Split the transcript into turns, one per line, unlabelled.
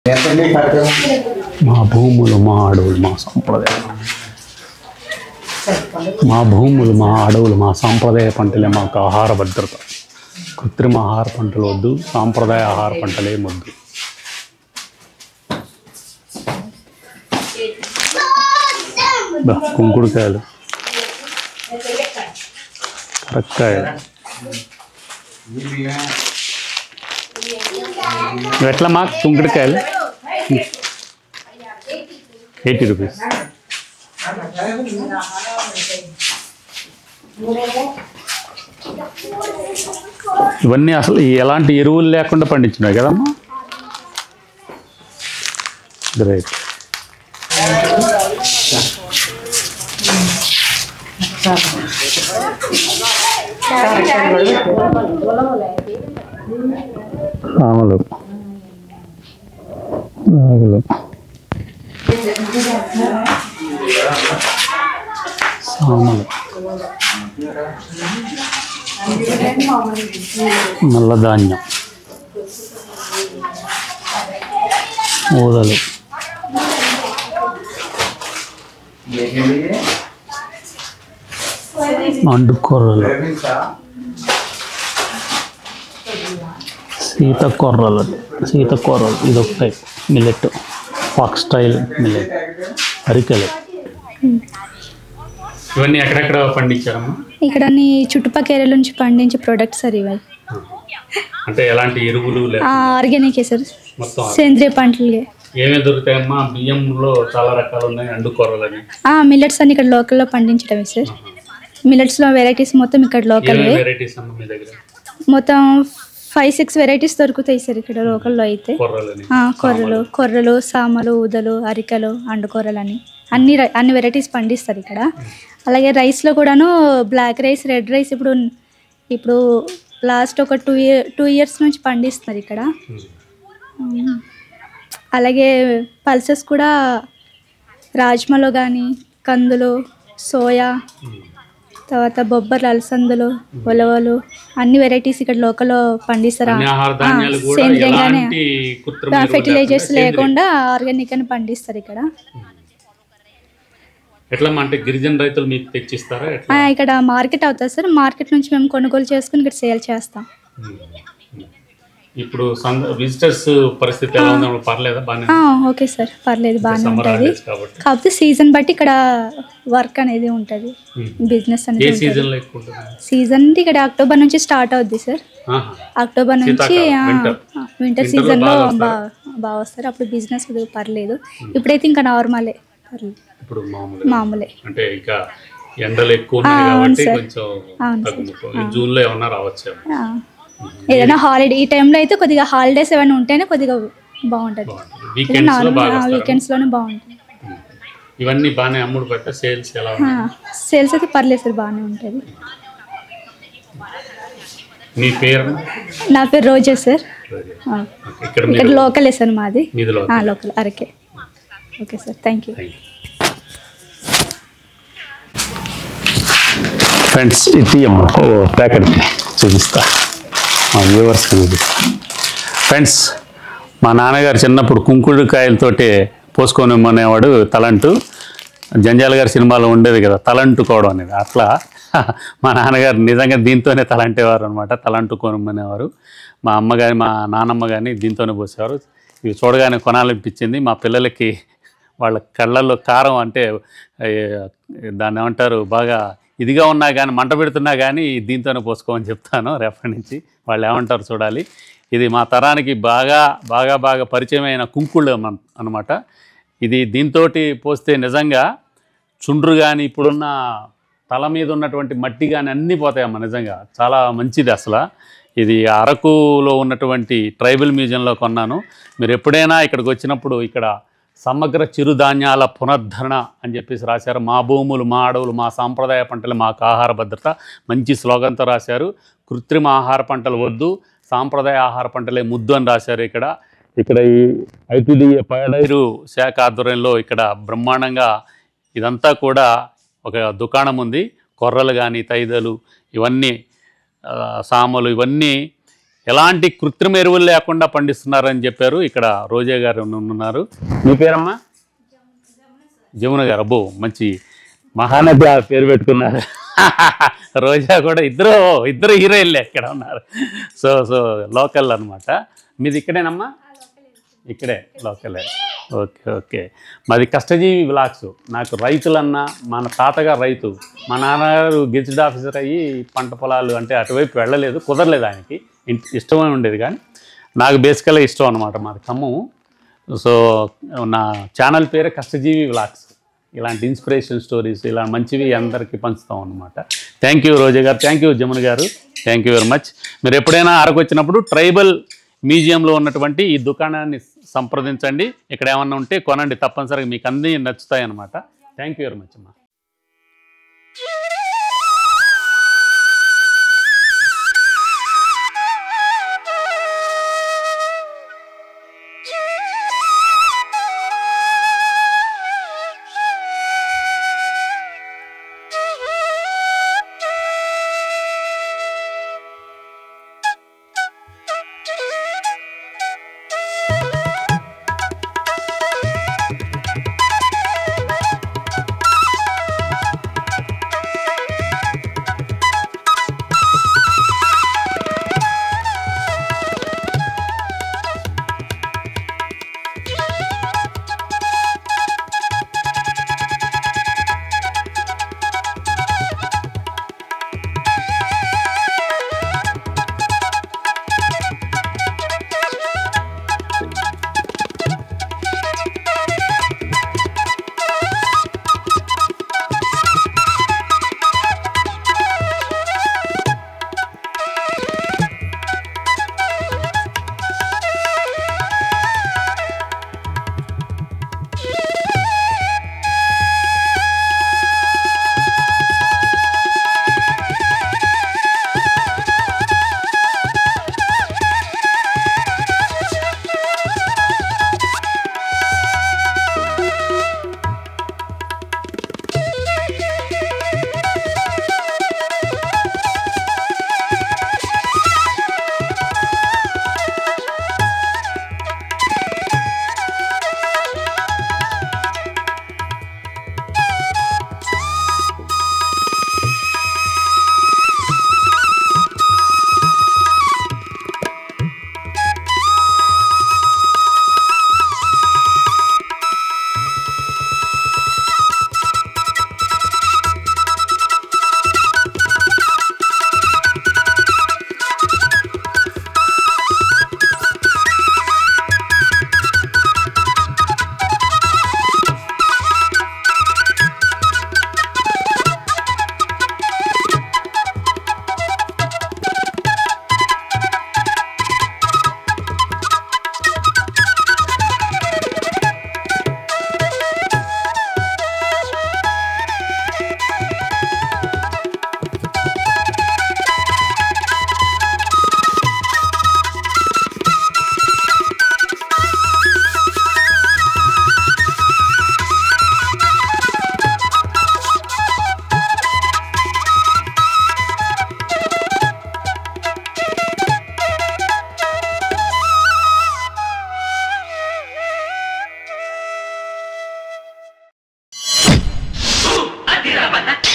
మా భూములు మా అడవులు మా సంప్రదాయం మా భూములు మా అడవులు మా సాంప్రదాయ పంటలే మాకు ఆహార భద్రత కృత్రిమ ఆహార పంటలు వద్దు సాంప్రదాయ ఆహార పంటలే వద్దు దా, కుంకుడుకాయలు కరక్కాయలు ఇవి ఎట్లా మా కుంకుడుకాయలు ఎయిటీ రూపీస్ ఇవన్నీ అసలు ఈ ఎలాంటి ఎరువులు లేకుండా పండించినాయి కదమ్మా గ్రేట్ ఆమలు ఆకులు సామలు నల్ల ధాన్యం ఊదలు అండుకొర్రలు సీతకొర్రలు సీతకొర్రలు ఇది ఒక type millet foxtail millet అరికెలు ఇవన్నీ ఎక్కడెక్కడ పండించారమ్మా
ఇక్కడ నీ చుట్టుపక్కల నుంచి పండించే ప్రొడక్ట్స్ సార్ ఇవి
అంటే ఎలాంటి ఎరువులు లేవు
ఆర్గానికే సార్
మొత్తం
సేంద్రియ పంటలే
ఏమేమి దొరుకుతాయమ్మా బియ్యంలో చాలా రకాలు ఉన్నాయి అండుకొర్రలని
మిల్లెట్స్ అన్ని ఇక్కడ లోకల్లో పండించడమే సార్ మిల్లెట్స్లో వెరైటీస్ మొత్తం ఇక్కడ లోకల్వే
ఏమేమి వెరైటీస్ అమ్మ మీ దగ్గర
మొత్తం ఫైవ్ సిక్స్ వెరైటీస్ దొరుకుతాయి సార్ ఇక్కడ లోకల్లో అయితే
కొర్రలని
ఆ, కొర్రలు కొర్రలు సామలు ఊదలు అరికలు అండుకొర్రలు అని అన్ని రై- అన్ని వెరైటీస్ పండిస్తారు ఇక్కడ అలాగే రైస్లో కూడాను బ్లాక్ రైస్ రెడ్ రైస్ ఇప్పుడు ఇప్పుడు లాస్ట్ ఒక టూ ఇయర్ టూ ఇయర్స్ నుంచి పండిస్తున్నారు ఇక్కడ ఉమ్. అలాగే పల్సెస్ కూడా రాజ్మాలో కానీ కందులు సోయా తర్వాత బొబ్బర్లు అలసందులు ఉలవలు అన్ని వెరైటీస్ ఇక్కడ లోకల్లో పండిస్తారు
అన్ని ఆహార
ఆ,
ధాన్యాలు కూడా
సేంద్రియంగానే
ఎలాంటి కృత్రిమ ఎరువులు
ఫెర్టిలైజర్స్
లేకుండా
లేకుండా ఆర్గానిక్ అని పండిస్తారు ఇక్కడ
ఎట్లా అంటే గిరిజన రైతులు మీకు తెచ్చిస్తారా
ఆ,
ఎట్లా
ఇక్కడ మార్కెట్ అవుతుంది సార్ మార్కెట్ నుంచి మేము కొనుగోలు చేసుకుని ఇక్కడ సేల్ చేస్తాం
ఇప్పుడు విజిటర్స్ పరిస్థితి ఎలా ఉందో పర్లేదా బాగానే
ఆ, ఓకే సార్ పర్లేదు బాగానే
సమ్మర్
ఉంటుంది
హాలిడేస్ కాబట్టి
కాకపోతే సీజన్ బట్టి ఇక్కడ వర్క్ అనేది ఉంటుంది బిజినెస్
ఏ
అనేది ఉంటుంది
సీజన్ లో ఎక్కువ ఉంటుంది
సీజన్ ఇక్కడ అక్టోబర్ నుంచి స్టార్ట్ అవుద్ది సార్
ఆహా.
అక్టోబర్ నుంచి
శీతాకాలం, winter.
వింటర్
Winter లో
సీజన్లో
బాగా వస్తారా?
బాగా బాగా వస్తారు అప్పుడు బిజినెస్ పర్లేదు ఇప్పుడైతే ఇంకా నార్మలే పర్లేదు
ఇప్పుడు మామూలు
మామూలే
అంటే ఇంకా ఎండలు ఎక్కువ ఉన్నాయి
ఆ, అవును
కాబట్టి
సార్.
కొంచెం
అవును
తగ్గుముఖం ఈ జూన్ లో ఏమన్నా రావచ్చేమో
ఆ. ఏదైనా హాలిడే ఈ టైంలో అయితే కొద్దిగా హాలిడేస్ ఏమైనా ఉంటేనే కొద్దిగా బాగుంటుంది
బాగుంటుంది వీకెండ్స్ లో బాగా
నార్మల్
వస్తారా?
వీకెండ్స్లోనే బాగుంటుంది
ఇవన్నీ బాగానే అమ్ముడు పెట్ట సేల్స్ ఎలా ఉన్నాయి
సేల్స్ అయితే పర్లేదు సార్ బాగానే ఉంటుంది
మీ పేరు
నా పేరు రోజా సార్ ఆ.
ఓకే, ఇక్కడ
ఇక్కడ
మీరు
లోకలే సార్ మాది
మీదిలో
ఆ, లోకల్ అరకే okay sir thank you
friends ఇది అమ్మ ఓ ప్యాకెట్ చూపిస్తా మా వ్యూవర్స్ చూపిస్తా ఫ్రెండ్స్ మా నాన్నగారు చిన్నప్పుడు కుంకుడుకాయలతోటి పోసుకొని ఇమ్మనేవాడు తలంటు జంజాల గారి సినిమాలో ఉండేది కదా తలంటుకోవడం అనేది అట్లా మా నాన్నగారు నిజంగా దీంతోనే తలంటేవారు అనమాట తలంటు కొనమనేవారు మా అమ్మ కానీ మా నాన్నమ్మ కానీ దీంతోనే పోసేవారు ఇవి చూడగానే కొనాలనిపించింది మా పిల్లలకి వాళ్ళ కళ్ళల్లో కారం అంటే ఏ, దాన్ని ఏమంటారు బాగా ఇదిగా ఉన్నా కానీ మంట పెడుతున్నా కానీ దీంతోనే పోసుకోమని చెప్తాను రేపటి నుంచి వాళ్ళు ఏమంటారు చూడాలి ఇది మా తరానికి బాగా బాగా బాగా పరిచయమైన కుంకుళ్ళు అనమాట ఇది దీంతో పోస్తే నిజంగా చుండ్రు కానీ ఇప్పుడున్న తల మీద ఉన్నటువంటి మట్టి కానీ అన్నీ పోతాయమ్మ నిజంగా చాలా మంచిది అసలు ఇది అరకులో ఉన్నటువంటి ట్రైబల్ మ్యూజియంలో కొన్నాను మీరు ఎప్పుడైనా ఇక్కడికి వచ్చినప్పుడు ఇక్కడ సమగ్ర చిరుధాన్యాల పునరుద్ధరణ అని చెప్పేసి రాశారు మా భూములు మా అడవులు మా సాంప్రదాయ పంటలు మాకు ఆహార భద్రత మంచి స్లోగన్తో రాశారు కృత్రిమ ఆహార పంటలు వద్దు సాంప్రదాయ ఆహార పంటలే ముద్దు అని రాశారు ఇక్కడ ఇక్కడ ఈ ఐటీడీఏ పైడైరు శాఖ ఆధ్వర్యంలో ఇక్కడ బ్రహ్మాండంగా ఇదంతా కూడా ఒక దుకాణం ఉంది కొర్రలు కానీ తైదలు ఇవన్నీ ఆ, సామలు ఇవన్నీ ఎలాంటి కృత్రిమ ఎరువులు లేకుండా పండిస్తున్నారని చెప్పారు ఇక్కడ రోజా గారు ఉన్నారు మీ పేరమ్మా జమున గారు అబ్బో మంచి మహానది ఆ పేరు పెట్టుకున్నారు రోజా కూడా ఇద్దరు ఇద్దరు హీరోయిన్లే ఇక్కడ ఉన్నారు సో సో లోకల్ అన్నమాట మీది ఇక్కడేనమ్మా ఇక్కడే లోకలే ఓకే ఓకే మాది కష్టజీవి బ్లాక్స్ నాకు రైతులన్నా మన తాతగారు రైతు మా నాన్నగారు గెజిట్ ఆఫీసర్ అయ్యి పంట పొలాలు అంటే అటువైపు వెళ్ళలేదు కుదరలేదు ఆయనకి ఇంట్- ఇష్టమే ఉండేది కానీ నాకు బేసికల్గా ఇష్టం అనమాట మాది ఖమ్మం సో నా ఛానల్ పేరే కష్టజీవి వ్లాగ్స్ ఇలాంటి ఇన్స్పిరేషన్ స్టోరీస్ ఇలా మంచివి అందరికీ పంచుతాం అనమాట థ్యాంక్ యూ రోజా గారు థ్యాంక్ యూ జమున గారు థ్యాంక్ యూ వెరీ మచ్ మీరు ఎప్పుడైనా అరకు వచ్చినప్పుడు ట్రైబల్ మ్యూజియంలో ఉన్నటువంటి ఈ దుకాణాన్ని సంప్రదించండి ఇక్కడ ఏమన్నా ఉంటే కొనండి తప్పనిసరిగా మీకు అన్నీ నచ్చుతాయి అనమాట థ్యాంక్ యూ వెరీ మచ్ అమ్మా
అదిరా బల